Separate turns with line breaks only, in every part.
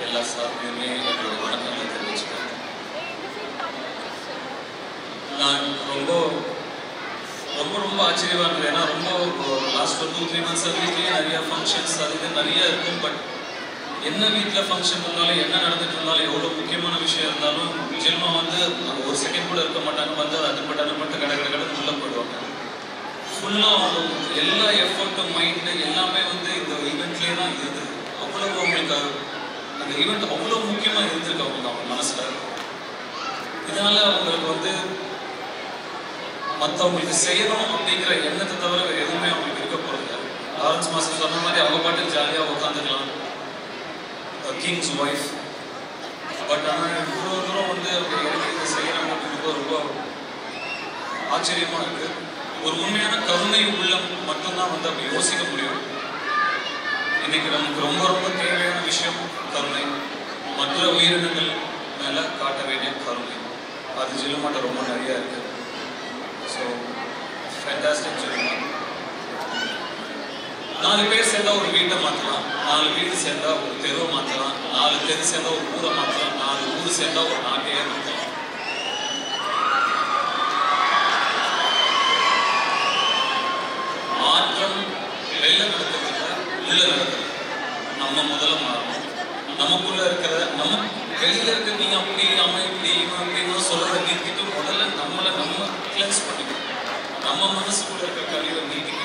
எல்லா சார்பிலுமே என்னோட வணக்கங்களை தெரிவிச்சுக்கிறேன் நான் ரொம்ப ரொம்ப ரொம்ப ஆச்சரியமா இருந்தது ஏன்னா ரொம்ப லாஸ்ட் ஒரு டூ த்ரீ மந்த்ஸ் வீட்லேயே நிறைய ஃபங்க்ஷன்ஸ் அது இது நிறைய இருக்கும் பட் என்ன வீட்டில் ஃபங்க்ஷன் இருந்தாலும் என்ன நடந்துட்டு இருந்தாலும் எவ்வளோ முக்கியமான விஷயம் இருந்தாலும் ஜென்மா வந்து அங்க ஒரு செகண்ட் கூட இருக்க மாட்டாங்க வந்து அதை அட்டன் பண்ண அட்டன் பண்ணிட்டு கடை கடை கடை உள்ள போயிடுவாங்க ஃபுல்லாக எல்லா எஃபர்ட்டும் மைண்டு எல்லாமே வந்து இந்த ஈவெண்ட்லேயே தான் இருந்தது அவ்வளோ அவங்களுக்கு அந்த ஈவெண்ட் அவ்வளோ முக்கியமாக இருந்திருக்கு அவங்க அவங்க மனசில் இதனால அவங்களுக்கு வந்து மற்றவங்களுக்கு செய்யணும் அப்படிங்கிற எண்ணத்தை தவிர வேறு எதுவுமே அவங்களுக்கு இருக்க போகிறது லாரன்ஸ் மாஸ்டர் சொன்ன மாதிரி அவங்க பாட்டுக்கு ஜாலியாக உட்காந்துக்கலாம் கிங்ஸ் ஒய்ஃப் பட் ஆனால் இவ்வளோ தூரம் வந்து அவங்க எனக்கு இதை செய்யணும் அப்படிங்கிறது ரொம்ப ஆச்சரியமாக இருக்குது ஒரு உண்மையான கருணை உள்ளம் மட்டும்தான் வந்து அப்படி யோசிக்க முடியும் இன்னைக்கு நமக்கு ரொம்ப ரொம்ப தேவையான விஷயம் கருணை மற்ற உயிரினங்கள் மேலே காட்ட வேண்டிய கருணை அது ஜில்லுமாட்ட ரொம்ப நிறைய இருக்கு ஸோ ஃபேண்டாஸ்டிக் ஜில்லுமா நாலு பேர் சேர்ந்தா ஒரு வீட்டை மாற்றலாம் நாலு வீடு சேர்ந்தா ஒரு தெருவை மாற்றலாம் நாலு தெரு சேர்ந்தா ஒரு ஊரை மாற்றலாம் நாலு ஊர் சேர்ந்தா ஒரு நாட்டையே மாற்றலாம் மாற்றம் வெளில நடக்கிறதுல உள்ள நடக்குது நம்ம முதல்ல மாறணும் நமக்குள்ள இருக்கிற நம்ம வெளியில இருக்க நீங்க அப்படி அவன் இப்படி இவன் அப்படின்னு சொல்றத நீக்கிட்டு முதல்ல நம்மளை நம்ம கிளென்ஸ் பண்ணிக்கணும் நம்ம மனசுக்குள்ள இருக்க கழிவை நீக்கிக்கணும்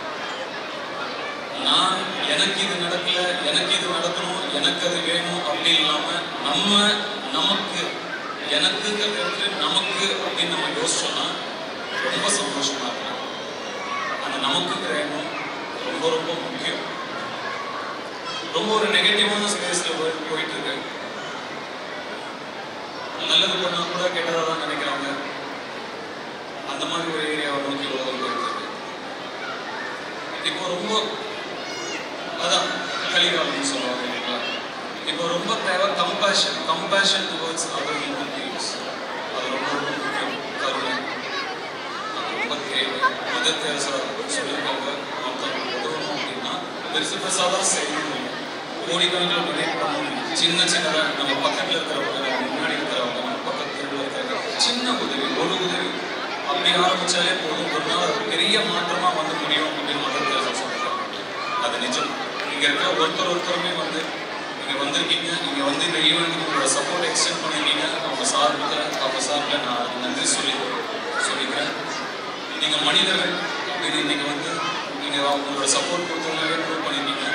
நான் எனக்கு இது நடக்கல எனக்கு இது நடக்கணும் எனக்கு அது வேணும் அப்படி இல்லாம நம்ம நமக்கு எனக்கு இருக்கு நமக்கு அப்படின்னு நம்ம யோசிச்சோம்னா ரொம்ப சந்தோஷமா இருக்கலாம் அந்த நமக்குங்கிற எண்ணம் ரொம்ப ரொம்ப முக்கியம் ரொம்ப ஒரு நெகட்டிவான ஸ்பேஸ்ல போய் போயிட்டு இருக்கு நல்லது பண்ணா கூட கெட்டதா தான் நினைக்கிறாங்க அந்த மாதிரி ஒரு ஏரியாவை நோக்கி உலகம் போயிட்டு இருக்கு இப்போ ரொம்ப அதான் கலிகாலம்னு சொல்லுவாங்க இல்லைங்களா இப்போ ரொம்ப தேவை compassion compassion towards other human beings அது ரொம்ப ரொம்ப முக்கியம் கருணை அது ரொம்ப தேவை மதர் தெரசா சொல்லியிருக்காங்க மற்றவங்களுக்கு உதவணும் அப்படின்னா பெருசு பெருசாக தான் செய்யணும் இல்லை. கோடிக்கணக்கில் டொனேட் பண்ணணும் சின்ன சின்னதாக நம்ம பக்கத்தில் இருக்கிறவங்க நம்ம முன்னாடி இருக்கிறவங்க நம்ம பக்கத்து தெருவில் இருக்கிறவங்க சின்ன உதவி ஒரு உதவி அப்படி ஆரம்பிச்சாலே போதும் ஒரு நாள் அது பெரிய மாற்றமாக வந்து முடியும் அப்படின்னு மதர் தெரசா சொல்லியிருக்காங்க அது நிஜம் இங்கே இருக்கிற ஒருத்தர் ஒருத்தருமே வந்து நீங்கள் வந்திருக்கீங்க நீங்கள் வந்து இந்த ஈவெண்ட்டுக்கு உங்களோட சப்போர்ட் எக்ஸ்டெண்ட் பண்ணியிருக்கீங்க அவங்க சார்பில் அவங்க சார்பில் நான் நன்றி சொல்லி சொல்லிக்கிறேன் நீங்கள் மனிதர்கள் அப்படின்னு இன்னைக்கு வந்து நீங்கள் உங்களோட சப்போர்ட் கொடுத்தவங்களே ப்ரூவ் பண்ணியிருக்கீங்க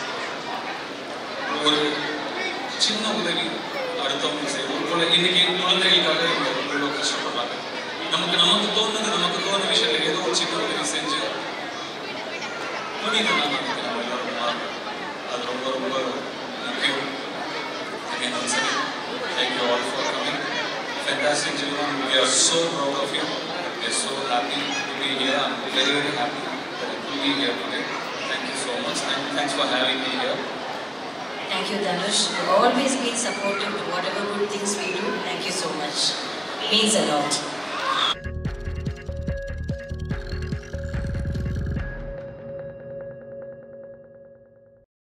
ஒரு சின்ன உதவி அடுத்தவங்க செய்வோம் போல இன்னைக்கு குழந்தைகளுக்காக இவங்க இவ்வளோ கஷ்டப்படுறாங்க நமக்கு நமக்கு தோணுது நமக்கு தோணுன விஷயத்துல ஏதோ ஒரு சின்ன உதவி செஞ்சு புரியுது நான் நினைக்கிறேன் நம்ம எல்லாரும் மாறணும். அது ரொம்ப ரொம்ப முக்கியம் Again, once again, thank you all for coming. Fantastic, gentlemen. We are so proud of you. We are so happy to be here. I'm very, very happy that I could be here today. Thank you so much. Thank, thanks for having me here.
Thank you, Dhanush. You've always been supportive to whatever good things we do. Thank you so much. Means a lot.